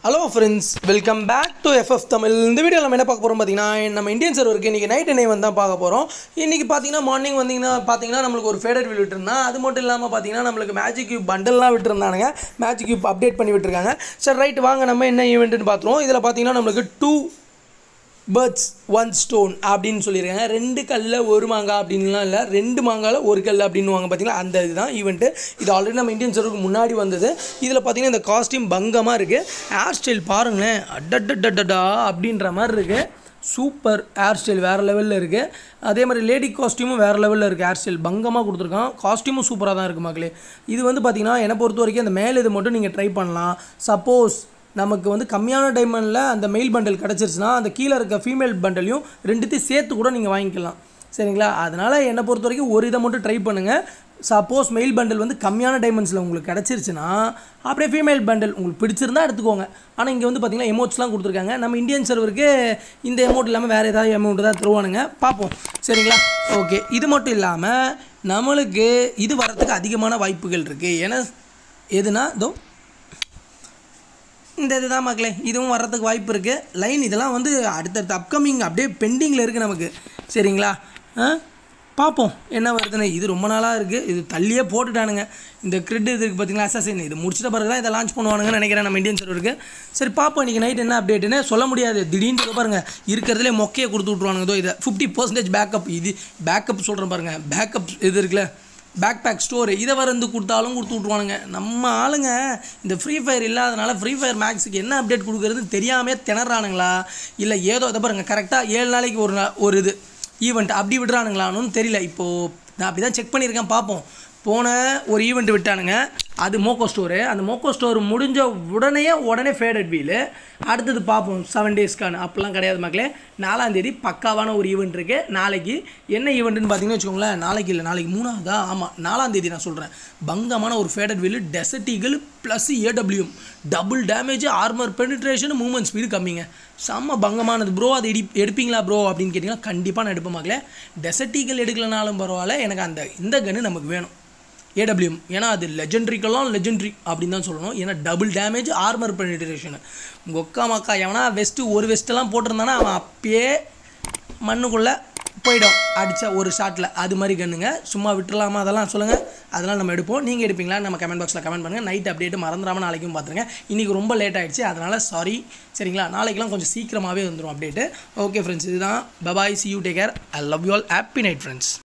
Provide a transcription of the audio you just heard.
hello friends welcome back to FF Tamil இந்த வீடியோவில் நம்ம என்ன பார்க்க போகிறோம் பார்த்தீங்கன்னா நம்ம இந்தியன் சர்வருக்கு இன்றைக்கி நைட் என்ன வந்து தான் பார்க்க போகிறோம் இன்றைக்கி பார்த்தீங்கன்னா மார்னிங் வந்தீங்கன்னா பார்த்தீங்கன்னா நம்மளுக்கு ஒரு ஃபேடட் வில் விட்டுருந்தான் அது மட்டும் இல்லாமல் பார்த்தீங்கன்னா நம்மளுக்கு மேஜிக் கியூப் பண்டல்லாம் விட்டுருந்தானுங்க மேஜிக் கியூப் அப்டேட் பண்ணி விட்டுருக்காங்க சரி ரைட் வாங்க நம்ம என்ன ஈவெண்ட்டுன்னு பார்த்துருவோம் இதில் பார்த்தீங்கன்னா நம்மளுக்கு டூ பேர்ட்ஸ் ஒன் ஸ்டோன் அப்படின்னு சொல்லியிருக்காங்க ரெண்டு கல்லில் ஒரு மாங்காய் அப்படின்லாம் இல்லை ரெண்டு மாங்காயில் ஒரு கல் அப்படின்னுவாங்க பார்த்தீங்களா அந்த இதுதான் ஈவெண்ட்டு இது ஆல்ரெடி நம்ம இந்தியன் சர்வருக்கு முன்னாடி வந்தது இதில் பார்த்தீங்கன்னா இந்த காஸ்டியூம் பங்கமாக இருக்குது ஹேர் ஸ்டைல் பாருங்களேன் அடடடடடா அப்படின்ற மாதிரி இருக்குது சூப்பர் ஹேர் ஸ்டைல் வேறு லெவலில் இருக்குது அதே மாதிரி லேடி காஸ்டியூமும் வேறு லெவலில் இருக்குது ஹேர் ஸ்டைல் பங்கமாக கொடுத்துருக்கான் காஸ்டியூமும் சூப்பராக தான் இருக்குது மக்களே இது வந்து பார்த்திங்கன்னா என்னை பொறுத்த வரைக்கும் அந்த மேல் இது மட்டும் நீங்கள் ட்ரை பண்ணலாம் சப்போஸ் நமக்கு வந்து கம்மியான டைமண்டில் அந்த மெயில் பண்டல் கிடச்சிருச்சுன்னா அந்த கீழே இருக்க ஃபீமேல் பண்டலையும் ரெண்டுத்தையும் சேர்த்து கூட நீங்கள் வாங்கிக்கலாம் சரிங்களா அதனால் என்னை பொறுத்த வரைக்கும் ஒரு இதை மட்டும் ட்ரை பண்ணுங்கள் சப்போஸ் மெயில் பண்டல் வந்து கம்மியான டைமண்ட்ஸில் உங்களுக்கு கிடச்சிருச்சுன்னா அப்படியே ஃபீமேல் பண்டல் உங்களுக்கு பிடிச்சிருந்தா எடுத்துக்கோங்க ஆனால் இங்கே வந்து பார்த்திங்கன்னா எமௌண்ட்ஸ்லாம் கொடுத்துருக்காங்க நம்ம இந்தியன் சர்வருக்கு இந்த எமௌண்ட் இல்லாமல் வேறு ஏதாவது எமௌண்ட் தான் தருவானுங்க பார்ப்போம் சரிங்களா ஓகே இது மட்டும் இல்லாமல் நம்மளுக்கு இது வரத்துக்கு அதிகமான வாய்ப்புகள் இருக்குது ஏன்னா எதுனா இதோ இந்த இதுதான் மக்களே இதுவும் வர்றதுக்கு வாய்ப்பு இருக்குது லைன் இதெல்லாம் வந்து அடுத்தடுத்த அப்கமிங் அப்படியே பெண்டிங்கில் இருக்குது நமக்கு சரிங்களா ஆ பார்ப்போம் என்ன வருதுன்னு இது ரொம்ப நாளாக இருக்குது இது தள்ளியே போட்டுட்டானுங்க இந்த கிரிட் இதுக்கு பார்த்தீங்களா அசாசின் இது முடிச்சிட்ட பிறகு தான் இதை லான்ச் பண்ணுவானுங்கன்னு நினைக்கிறேன் நம்ம இந்தியன் சர்வருக்கு சரி பார்ப்போம் இன்றைக்கி நைட் என்ன அப்டேட்டுன்னு சொல்ல முடியாது திடீர்னு இதை பாருங்கள் இருக்கிறதுலே மொக்கையை கொடுத்து விட்ருவானுங்க இதோ இதை ஃபிஃப்டி பர்சன்டேஜ் பேக்கப் இது பேக்கப் சொல்கிறேன் பாருங்கள் பேக்கப் இது இருக்குல்ல பேக் பேக் ஸ்டோரு இதை வந்து கொடுத்தாலும் கொடுத்து விட்ருவானுங்க நம்ம ஆளுங்க இந்த ஃப்ரீ ஃபயர் இல்லாதனால ஃப்ரீ ஃபயர் மேக்ஸுக்கு என்ன அப்டேட் கொடுக்குறதுன்னு தெரியாமே திணறானுங்களா இல்லை ஏதோ இதை பாருங்கள் கரெக்டாக ஏழு நாளைக்கு ஒரு நா- ஒரு இது ஈவெண்ட் அப்படி விடுறானுங்களான்னு தெரியல இப்போது நான் அப்படி தான் செக் பண்ணியிருக்கேன் பார்ப்போம் போன ஒரு ஈவெண்ட் விட்டானுங்க அது மோக்கோ ஸ்டோரு அந்த மோக்கோ ஸ்டோர் முடிஞ்ச உடனே உடனே ஃபேடட் வீலு அடுத்தது பார்ப்போம் செவன் டேஸ்க்கான அப்படிலாம் கிடையாது மக்களே நாலாந்தேதி பக்காவான ஒரு ஈவெண்ட் இருக்குது நாளைக்கு என்ன ஈவெண்ட்டுன்னு பார்த்தீங்கன்னு வச்சுக்கோங்களேன் நாளைக்கு இல்லை நாளைக்கு மூணாவதா ஆமாம் நாலாந்தேதி நான் சொல்கிறேன் பங்கமான ஒரு ஃபேடட் வீலு டெசர்டிகள் plus AWM double damage armour penetration movement speed கம்மிங்க செம்ம பங்கமானது ப்ரோ அது எடி எடுப்பீங்களா ப்ரோ அப்படின்னு கேட்டிங்கன்னா கண்டிப்பாக நான் எடுப்பேன் மக்களே டெசர்டிகள் எடுக்கலனாலும் பரவாயில்ல எனக்கு அந்த இந்த கன்று நமக்கு வேணும் ஏடபிள்யூஎம் ஏன்னா அது லெஜெண்ட்ரிக்கெல்லாம் லெஜெண்ட்ரி அப்படின்னு தான் சொல்லணும் ஏன்னா டபுள் டேமேஜ் ஆர்மர் பெனிட்ரேஷன் உங்கள் ஒக்கா மக்கா எவனா வெஸ்ட்டு ஒரு வெஸ்ட்டெல்லாம் போட்டிருந்தானா அவன் அப்பயே மண்ணுக்குள்ளே போயிடும் அடித்தா ஒரு ஷாட்டில் அது மாதிரி கண்ணுங்க சும்மா விட்டுறலாமா அதெல்லாம் சொல்லுங்கள் அதெல்லாம் நம்ம எடுப்போம் நீங்கள் எடுப்பீங்களா நம்ம கமெண்ட் பாக்ஸில் கமெண்ட் பண்ணுங்கள் நைட் அப்டேட் மறந்துடாமல் நாளைக்கும் பார்த்துருங்க இன்றைக்கி ரொம்ப லேட் ஆயிடுச்சு அதனால் சாரி சரிங்களா நாளைக்கெல்லாம் கொஞ்சம் சீக்கிரமாகவே வந்துடும் அப்டேட்டு ஓகே ஃப்ரெண்ட்ஸ் இதுதான் bye bye see you take care I love you all happy night friends